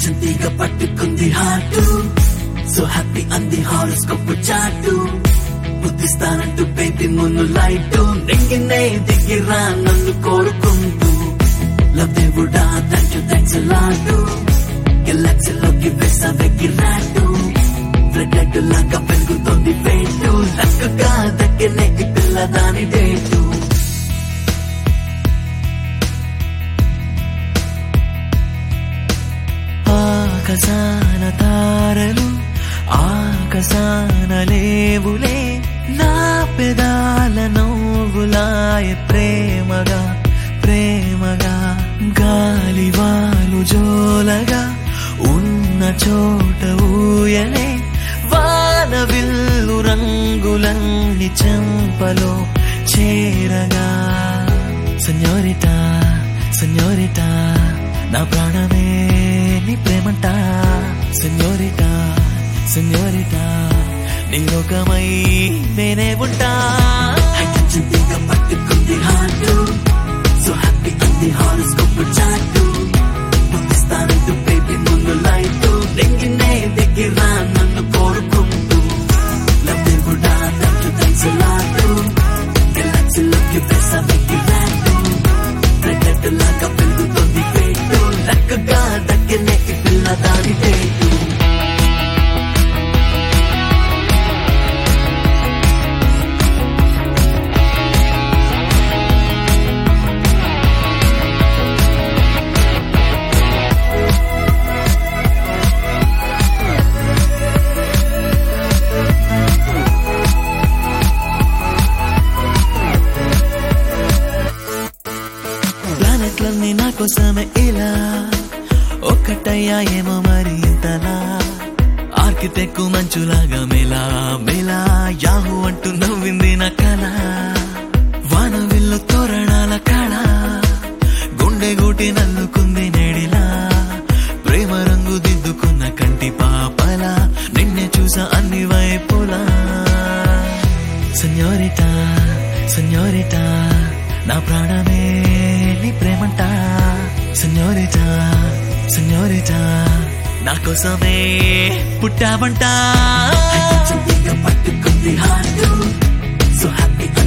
attention తీగ పట్టుకుంది heart so happy అంది హారోస్కోప్ చాటు బుద్ధిస్తానంటూ బేబీ మున్ను లైట్ నెంగినే దిగిరా నన్ను కోరుకుంటూ లవ్ దేవుడా థ్యాంక్ యూ థ్యాంక్స్ లాటు గెలాక్సీలోకి వేసా వెగిరాటు ఫ్లడ్ లాగా పెరుగుతోంది వేటు లక్కగా దక్కనే ఈ పిల్ల దాని డేటు ఆకాశాన తారలు ఆకాశాన లేవులే నా పెదాల నవ్వులాయ ప్రేమగా ప్రేమగా గాలివాలు జోలగా ఉన్న చోట ఊయలే వాన విల్లు రంగులన్ని చెంపలో చేరగా సెన్యోరిటా సెన్యోరిటా నా ప్రాణమే నీ ప్రేమంట సెన్యోరిటా సెన్యోరిటా నీ లోకమై నేనే ఉంటా అటెన్షన్ తీగ పట్టుకుంది హార్ట్ సో హ్యాపీ అంది హారోస్కోప్ చాటు బుద్ధిస్తానంటూ బేబీ ముందు లైట్ నెంగినే దిగిరా నన్ను కోరుకుంటూ లవ్ దేవుడా థ్యాంక్ యూ థ్యాంక్స్ లాటు గెలాక్సీలోకి వేసా వెగిరాటు ఫ్లడ్ లాగా పెరుగుతోంది వేటు లక్కగా దక్కనే ఈ పిల్ల దాని డేటు ప్లానెట్లన్నీ నా కోసమే ఇలా ఒక్కటయ్యాయేమో మరి ఇంతలా ఆర్కిటెక్ మంచులాగా మేలా మేలా యాహు అంటూ నవ్వింది నా కళ వాన విల్లు తోరణాల కళ గుండె గూటి నల్లుకుంది నేడిలా ప్రేమ రంగు దిద్దుకున్న కంటి పాపల నిన్నే చూసా అన్ని వైపులా సెన్యోరిటా సెన్యోరిటా నా ప్రాణమే నీ ప్రేమంట సెన్యోరిటా సెన్యోరిటా నా కోసమే పుట్టావంట అటెన్షన్ తీగ పట్టుకుంది హార్ట్ సో హ్యాపీ